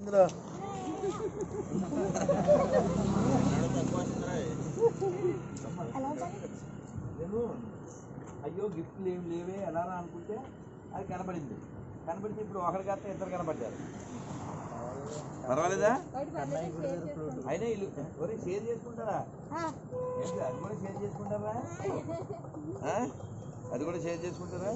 ఇందులో నేను అయ్యో గిఫ్ట్లు ఏం లేవే ఎలా రా అనుకుంటే అది కనబడింది కనబడితే ఇప్పుడు ఒకరి కాస్త ఇద్దరు కనబడ్డారు పర్వాలేదా అయినా ఇల్లు ఒరే షేర్ చేసుకుంటారా ఏంటి అది కూడా షేర్ చేసుకుంటారా ఆ? అది కూడా షేర్ చేసుకుంటారా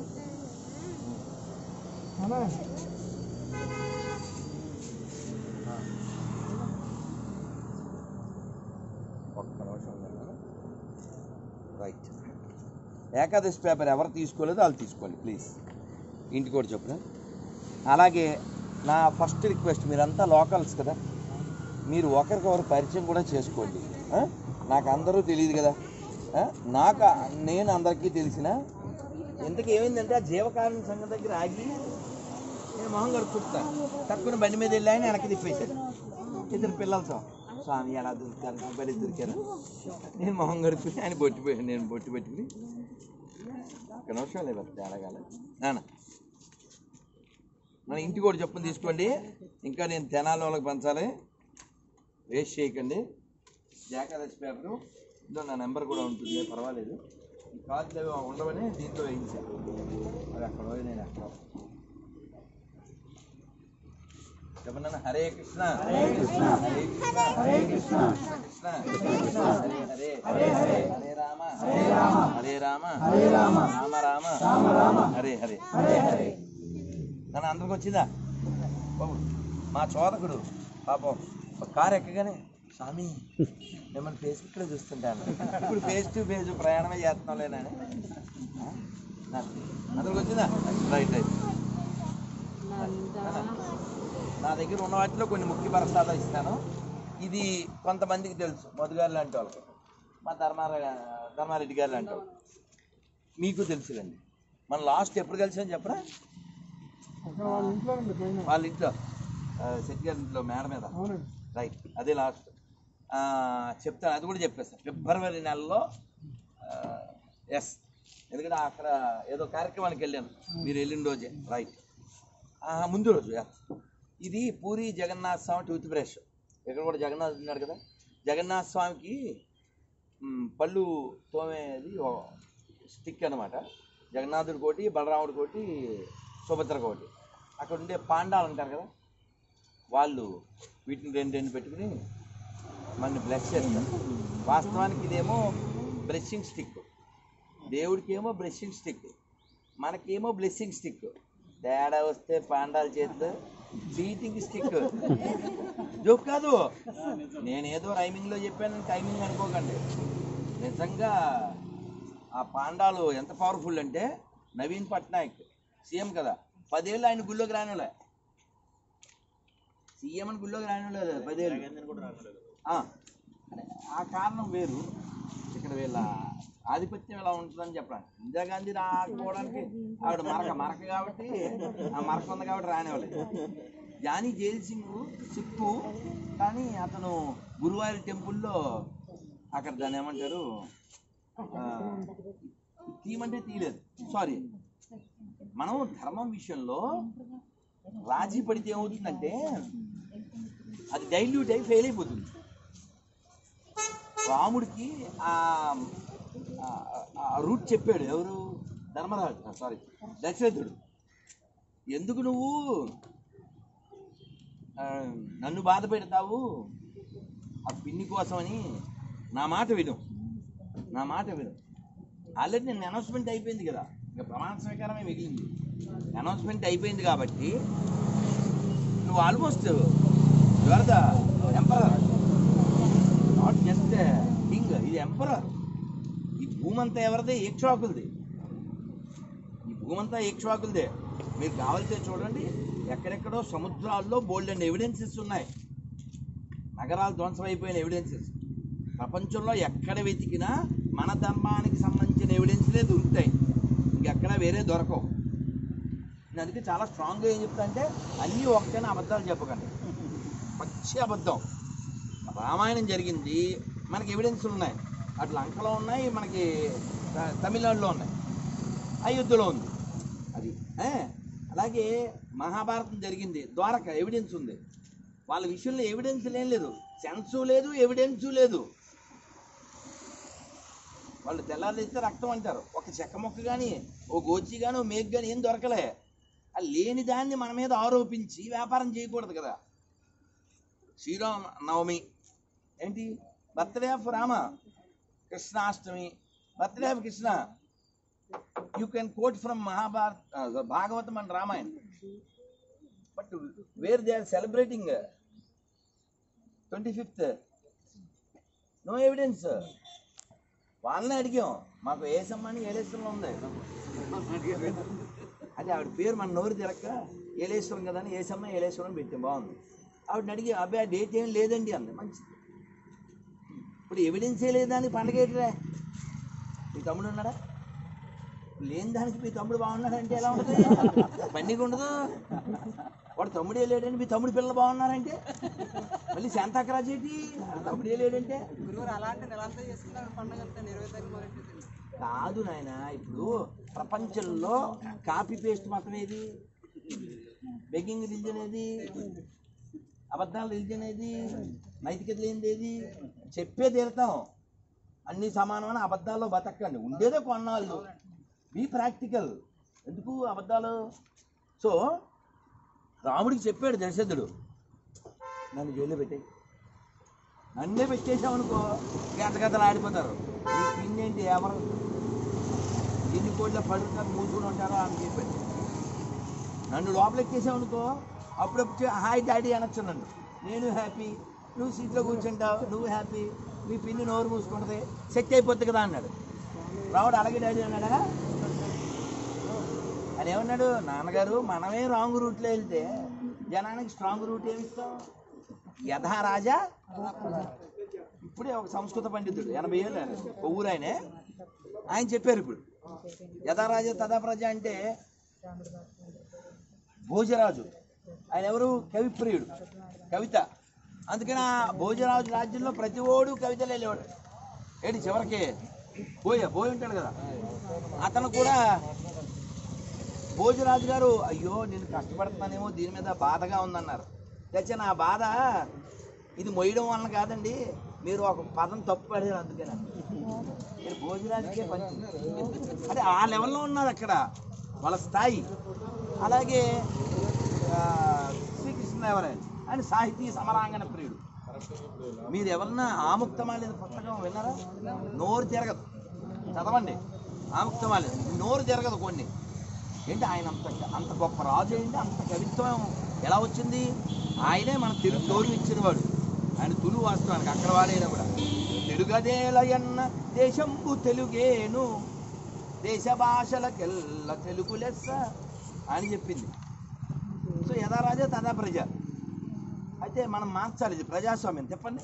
ఒక్క నిమిషం ఉండండి. రైట్ ఏకాదశి పేపర్ ఎవరు తీసుకోలేదో వాళ్ళు తీసుకోండి ప్లీజ్ ఇంటికి కూడా చెప్పిన అలాగే నా ఫస్ట్ రిక్వెస్ట్ మీరంతా లోకల్స్ కదా మీరు ఒకరికొకరు పరిచయం కూడా చేసుకోండి ఆ? నాకు అందరూ తెలియదు కదా ఆ? నాకు నేను అందరికీ తెలిసిన ఇంతకు ఏమైందంటే ఆ జీవకారణ సంఘం దగ్గర ఆగి నేను మొహం కడుక్కుంటా తక్కువ బండి మీద వెళ్ళి ఆయన వెనక్కి తిప్పేశాడు ఇద్దరు పిల్లలతో స్వామి ఎలా దొరికారు బలి దొరికారు నేను మొహం గడుపుకుని ఆయన బొట్టి పె- నేను బొట్టి పెట్టుకుని ఒక నిమిషం లేదు తేడాగాల నాన్న మన ఇంటికి కూడా చెప్పుని తీసుకోండి ఇంకా నేను తెనాలి వాళ్ళకి పంచాలి వేస్ట్ చేయకండి జాకాదశి పేపరు ఇందులో నా నెంబర్ కూడా ఉంటుంది పర్వాలేదు ఈ కార్డులు అవి ఉండవని దీంట్లో వేయించాను అది అక్కడ పోయి నేను అక్కడ చెప్పండి హరే కృష్ణ హరే కృష్ణ హరే కృష్ణ హరే కృష్ణ కృష్ణ కృష్ణ హరే హరే హరే హరే హరే రామ హరే రామ హరే రామ హరే రామ రామ రామ రామ రామ హరే హరే హరే హరే నన్ను అందరికి వచ్చిందా బాబు మా చోదకుడు పాపం ఒక కారు ఎక్కగానే స్వామి మిమ్మల్ని ఫేస్బుక్లో చూస్తుంటాను ఇప్పుడు ఫేస్ టు ఫేస్ ప్రయాణమే చేస్తున్నాంలేనని అందరికి వచ్చిందా రైట్ రైట్ నా దగ్గర ఉన్న వాటిలో కొన్ని ముఖ్య ప్రసాదాలు ఇస్తాను ఇది కొంతమందికి తెలుసు మధుగారు లాంటి వాళ్ళకి మా ధర్మార ధర్మారెడ్డి గారు లాంటి వాళ్ళు మీకు తెలుసులండి మన లాస్ట్ ఎప్పుడు కలిసాం చెప్పరా వాళ్ళ ఇంట్లో ఆ, శెట్టి గారి ఇంట్లో మేడ మీద రైట్ అదే లాస్ట్ చెప్తాను అది కూడా చెప్పేస్తాను ఫిబ్రవరి నెలలో ఎస్ ఎందుకంటే అక్కడ ఏదో కార్యక్రమానికి వెళ్ళాను మీరు వెళ్ళిన రోజే రైట్ ముందు రోజు yes. ఇది పూరి జగన్నాథ స్వామి టూత్ బ్రష్ ఇక్కడ కూడా జగన్నాథ్ ఉన్నాడు కదా జగన్నాథ స్వామికి మ్, పళ్ళు తోమేది స్టిక్ అన్నమాట జగన్నాథుడి కోటి బలరాముడి కోటి సుభద్ర కోటి అక్కడ ఉండే పాండాలు అంటారు కదా వాళ్ళు వీటిని రెండు రెండు పెట్టుకుని మనల్ని బ్లెస్ చేస్తారు వాస్తవానికి ఇదేమో బ్లెస్సింగ్ స్టిక్ దేవుడికి ఏమో బ్లెస్సింగ్ స్టిక్ మనకేమో బ్లెస్సింగ్ స్టిక్ తేడా వస్తే పాండాల చేతిలో బీటింగ్ స్టిక్ జోక్ కాదు నేనేదో రైమింగ్లో చెప్పాను టైమింగ్ అనుకోకండి నిజంగా ఆ పాండాలు ఎంత పవర్ఫుల్ అంటే నవీన్ పట్నాయక్ సీఎం కదా పదేళ్ళు ఆయన గుళ్ళోకి రానిలే సీఎం అని గుళ్ళోకి రానిలేదు పదేళ్ళు ఆ, ఆ కారణం వేరు ఇక్కడ వీళ్ళ ఆధిపత్యం ఎలా ఉంటుందని చెప్పడానికి ఇందిరాగాంధీ రాకపోవడానికి ఆవిడ మరక మరక కాబట్టి ఆ మరక ఉంది కాబట్టి రానివ్వలేదు జానీ జైల్ సింగ్ సిక్కు కానీ అతను గురువారి టెంపుల్లో అక్కడ దాన్ని ఏమంటారు ఆ, తీయమంటే తీయలేదు సారీ మనం ధర్మం విషయంలో రాజీ పడితే ఏమవుతుందంటే అది డైల్యూట్ అయి ఫెయిల్ అయిపోతుంది రాముడికి ఆ ఆ రూట్ చెప్పాడు ఎవరు ధర్మరాజు సారీ దశరథుడు ఎందుకు నువ్వు ఆ, నన్ను బాధ పెడతావు ఆ పిన్ని కోసమని నా మాట విను నా మాట విను ఆల్రెడీ నేను అనౌన్స్మెంట్ అయిపోయింది కదా ఇక ప్రమాణ స్వీకారమే మిగిలింది అనౌన్స్మెంట్ అయిపోయింది కాబట్టి నువ్వు almost your the emperor not just king ఇది ఎంపరర్ ఈ భూమంతా ఎవరిదే ఏక్షవాకులది ఈ భూమంతా ఏక్షవాకులదే మీరు కావాల్సే చూడండి ఎక్కడెక్కడో సముద్రాల్లో బోల్డ్ అండ్ ఎవిడెన్సెస్ ఉన్నాయి నగరాలు ధ్వంసమైపోయిన ఎవిడెన్సెస్ ప్రపంచంలో ఎక్కడ వెతికినా మన ధర్మానికి సంబంధించిన ఎవిడెన్స్లే దొరుకుతాయి ఇంకెక్కడ వేరే దొరకవు నేను అందుకే చాలా స్ట్రాంగ్గా ఏం చెప్తా అంటే అన్నీ ఒకటైనా అబద్ధాలు చెప్పకండి పచ్చి అబద్ధం రామాయణం జరిగింది మనకి ఎవిడెన్స్ ఉన్నాయి అటు లంకలో ఉన్నాయి మనకి త- తమిళనాడులో ఉన్నాయి అయోధ్యలో ఉంది అది ఏ? అలాగే మహాభారతం జరిగింది ద్వారక ఎవిడెన్స్ ఉంది వాళ్ళ విషయంలో ఎవిడెన్స్ ఏం లేదు సెన్సు లేదు ఎవిడెన్సు లేదు వాళ్ళు తెల్లారిస్తే రక్తం అంటారు ఒక చెక్క మొక్క కానీ ఓ గోచి కానీ ఓ మేక్ కానీ ఏం దొరకలే ఆ లేని దాన్ని మన మీద ఆరోపించి వ్యాపారం చేయకూడదు కదా శ్రీరామ నవమి ఏంటి birthday of Rama Krishnashtami birthday of Krishna you can quote from Mahabharat Bhagavatam and Ramayan but where they are celebrating twenty fifth no evidence వాళ్ళని అడిగాం మాకు ఏసమ్మని ఏలేశ్వరంలో ఉంది అది ఆవిడ పేరు మన నోరు తిరక్క ఏలేశ్వరం కదా అని ఏసమ్మ ఏలేశ్వరం పెట్టాం బాగుంది ఆవిడని అడిగి అబ్బాయి ఆ డేట్ ఏం లేదండి అంది మంచిది ఇప్పుడు ఎవిడెన్సే లేదానికి పండగ ఏంటిరా మీ తమ్ముడు ఉన్నాడా లేని దానికి మీ తమ్ముడు బాగున్నాడంటే ఎలా ఉంటుంది పండుగ ఉండదు వాడు తమ్ముడే లేడంటే మీ తమ్ముడు పిల్లలు బాగున్నారంటే మళ్ళీ శాంతాకరాజు ఏంటి వాడి తమ్ముడే లేడంటే గురువారు అలాంటి నెలంతా చేసుకున్నారు పండుగ అంతా ఇరవై తారీఖు మొదలెట్టేది కాదు నాయన ఇప్పుడు ప్రపంచంలో కాపీ పేస్ట్ మతం ఏది బెగ్గింగ్ రిలీజన్ ఏది అబద్ధాల రిలీజన్ ఏది నైతికత లేనిది ఏది చెప్పే తీరుతాం అన్ని సమానమైన అబద్ధాల్లో బతకండి ఉండేదే కొన్నాళ్ళు బీ ప్రాక్టికల్ ఎందుకు అబద్ధాలు సో రాముడికి చెప్పాడు దశరథుడు నన్ను జైల్లో పెట్టాయి నన్నే పెట్టేశామనుకో గంట గంటలు ఆడిపోతారు ఈ పిన్ ఏంటి ఎవరు ఎన్ని కోట్ల పడుతున్నారు మూసుకుని ఉంటారో అని చెప్పాడు నన్ను లోపల ఎక్కేసామనుకో అప్పుడప్పుడు చే- హాయ్ డాడీ అనొచ్చు నన్ను నేను హ్యాపీ నువ్వు సీట్లో కూర్చుంటావు నువ్వు హ్యాపీ మీ పిన్ని నోరు మూసుకుంటుంది సెట్ అయిపోద్ది కదా అన్నాడు రావుడు అలాగే డాడీ అన్నాడా అని ఏమన్నాడు నాన్నగారు మనమే రాంగ్ రూట్లో వెళ్తే జనానికి స్ట్రాంగ్ రూట్ ఏమిస్తాం యథా రాజా ఇప్పుడే ఒక సంస్కృత పండితుడు ఎనభై ఏళ్ళు ఆయన ఒక ఊరు ఆయనే ఆయన చెప్పారు ఇప్పుడు యథా రాజా తదా ప్రజ అంటే భోజరాజు ఆయన ఎవరు కవిప్రియుడు కవిత అందుకని ఆ భోజరాజు రాజ్యంలో ప్రతి ఓడు కవితలు వెళ్ళేవాడు ఏంటి చివరికి బోయ బోయ్ ఉంటాడు కదా అతను కూడా భోజరాజు గారు అయ్యో నేను కష్టపడుతున్నానేమో దీని మీద బాధగా ఉందన్నారు తెచ్చా నా బాధ ఇది మొయ్యడం వలన కాదండి మీరు ఒక పదం తప్పు పడారు అందుకని మీరు భోజరాజుకే పంచి అదే ఆ లెవెల్లో ఉన్నారు అక్కడ వాళ్ళ స్థాయి అలాగే ఆ, శ్రీకృష్ణదేవరాయలు ఆయన సాహితీ సమరాంగణ ప్రియుడు మీరు ఎవరన్నా ఆముక్తమాలేదు పుస్తకం విన్నారా నోరు తిరగదు చదవండి ఆముక్తమాలేదు నోరు తిరగదు కొన్ని ఏంటి ఆయన అంత అంత గొప్ప రాజు ఏంటి అంత కవిత్వం ఎలా వచ్చింది ఆయనే మన తెలుగు గౌరవం ఇచ్చినవాడు ఆయన తులు వాస్తవానికి అక్కడ వాడైనా కూడా తెలుగదేలయన్న దేశంబు తెలుగేను దేశ భాషలకెల్ల తెలుగు లెస్స అని చెప్పింది సో యథా రాజా తదా ప్రజ అయితే మనం మార్చాలి ఇది ప్రజాస్వామ్యం చెప్పండి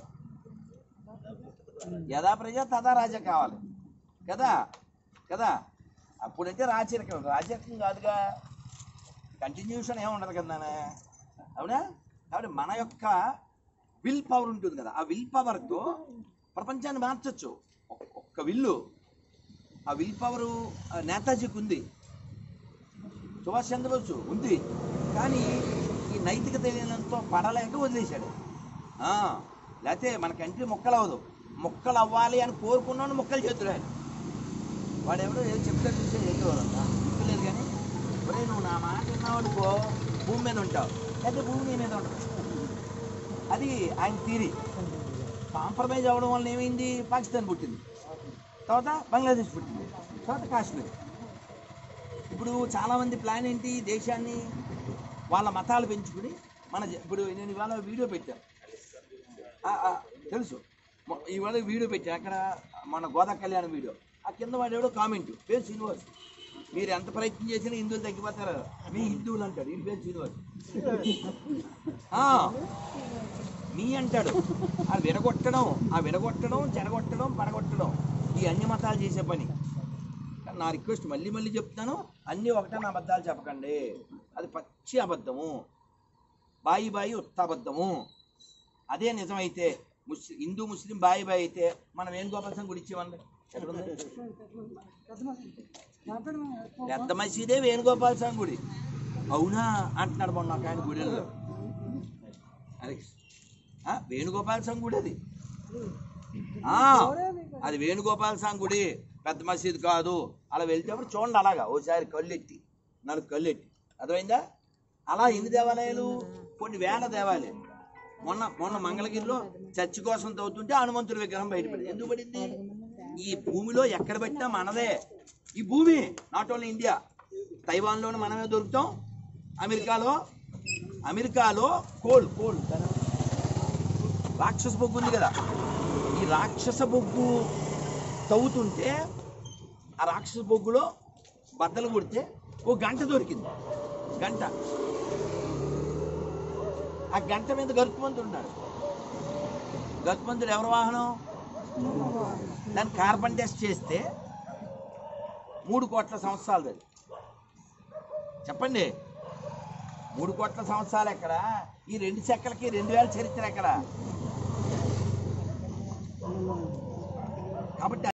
యథా ప్రజ తదా రాజా కావాలి కదా కదా అప్పుడైతే రాచరికం రాచరికం కాదుగా కంటిన్యూషన్ ఏమి ఉండదు కదా నాన్న అవునా కాబట్టి మన యొక్క విల్ పవర్ ఉంటుంది కదా ఆ విల్ పవర్తో ప్రపంచాన్ని మార్చొచ్చు ఒక్క- ఒక్క విల్లు ఆ విల్ పవరు నేతాజీకి ఉంది సుభాష్ చంద్రబోస్ ఉంది కానీ ఈ నైతికత లేనంతో పడలేక వదిలేశాడు ఆ, లేకపోతే మన కంట్రీ మొక్కలు అవ్వదు మొక్కలు అవ్వాలి అని కోరుకున్నాను మొక్కలు చేతులు ఆయన వాడెవడో ఏదో చెప్తాడు చూసే చేసేవాడంట గుర్తులేదు కానీ ఒరే నువ్వు నా మాట విన్నావనుకో భూమి మీద ఉంటావు లేకపోతే భూమి నీ మీద ఉంటుంది అది ఆయన థీరీ కాంప్రమైజ్ అవ్వడం వల్ల ఏమైంది పాకిస్తాన్ పుట్టింది తర్వాత బంగ్లాదేశ్ పుట్టింది తర్వాత కాశ్మీర్ ఇప్పుడు చాలామంది ప్లాన్ ఏంటి దేశాన్ని వాళ్ళ మతాలు పెంచుకుని మన జ- ఇప్పుడు నేను ఇవాళ వీడియో పెట్టాను ఆ, ఆ, తెలుసు మొ- ఇవాళ వీడియో పెట్టాను అక్కడ మన గోదా కళ్యాణ్ వీడియో ఆ కింద వాడేవాడు కామెంట్ పేరు శ్రీనివాస్ మీరు ఎంత ప్రయత్నం చేసినా హిందువులు తగ్గిపోతారు మీ హిందువులు అంటాడు ఈ పేరు శ్రీనివాస్ ఆ, మీ అంటాడు ఆ విడగొట్టడం ఆ విడగొట్టడం చెడగొట్టడం పడగొట్టడం ఈ అన్ని మతాలు చేసే పని కానీ నా రిక్వెస్ట్ మళ్ళీ మళ్ళీ చెప్తాను అన్నీ ఒకటే అబద్ధాలు చెప్పకండి అది పచ్చి అబద్ధము బాయి బాయి ఉత్త అబద్ధము అదే నిజమైతే ముస్లిం హిందూ ముస్లిం బాయి బాయి అయితే మనం వేణుగోపాల స్వామి గుడి ఇచ్చేమండి ఎక్కడుంది పెద్ద మసీదే వేణుగోపాల స్వామి గుడి అవునా అంటున్నాడు మొన్న ఒక ఆయన గుడిలో అది ఆ, వేణుగోపాల స్వామి గుడి అది ఆ, అది వేణుగోపాల స్వామి గుడి పెద్ద మసీదు కాదు అలా వెళ్తేప్పుడు చూడండి అలాగా ఓసారి కళ్ళెట్టి నాలుగు కళ్ళెట్టి అర్థమైందా అలా ఎన్ని దేవాలయాలు కొన్ని వేల దేవాలయాలు మొన్న మొన్న మంగళగిరిలో చర్చి కోసం తవ్వుతుంటే హనుమంతుడి విగ్రహం బయటపడింది ఎందుకు పడింది ఈ భూమిలో ఎక్కడ పెట్టినా మనదే ఈ భూమి నాట్ ఓన్లీ ఇండియా తైవాన్లోనే మనమే దొరుకుతాం అమెరికాలో అమెరికాలో కోల్ కోల్ రాక్షస బొగ్గు ఉంది కదా ఈ రాక్షస బొగ్గు తవ్వుతుంటే ఆ రాక్షస బొగ్గులో బద్దలు కొడితే ఓ గంట దొరికింది గంట ఆ గంట మీద గరుత్మంతుడు ఉన్నాడు గరుత్మంతుడు ఎవరి వాహనం దాన్ని కార్బన్ టెస్ట్ చేస్తే మూడు కోట్ల సంవత్సరాలు అది చెప్పండి మూడు కోట్ల సంవత్సరాలు ఎక్కడ ఈ రెండు చెక్కలకి రెండు వేల చరిత్ర ఎక్కడ కాబట్టి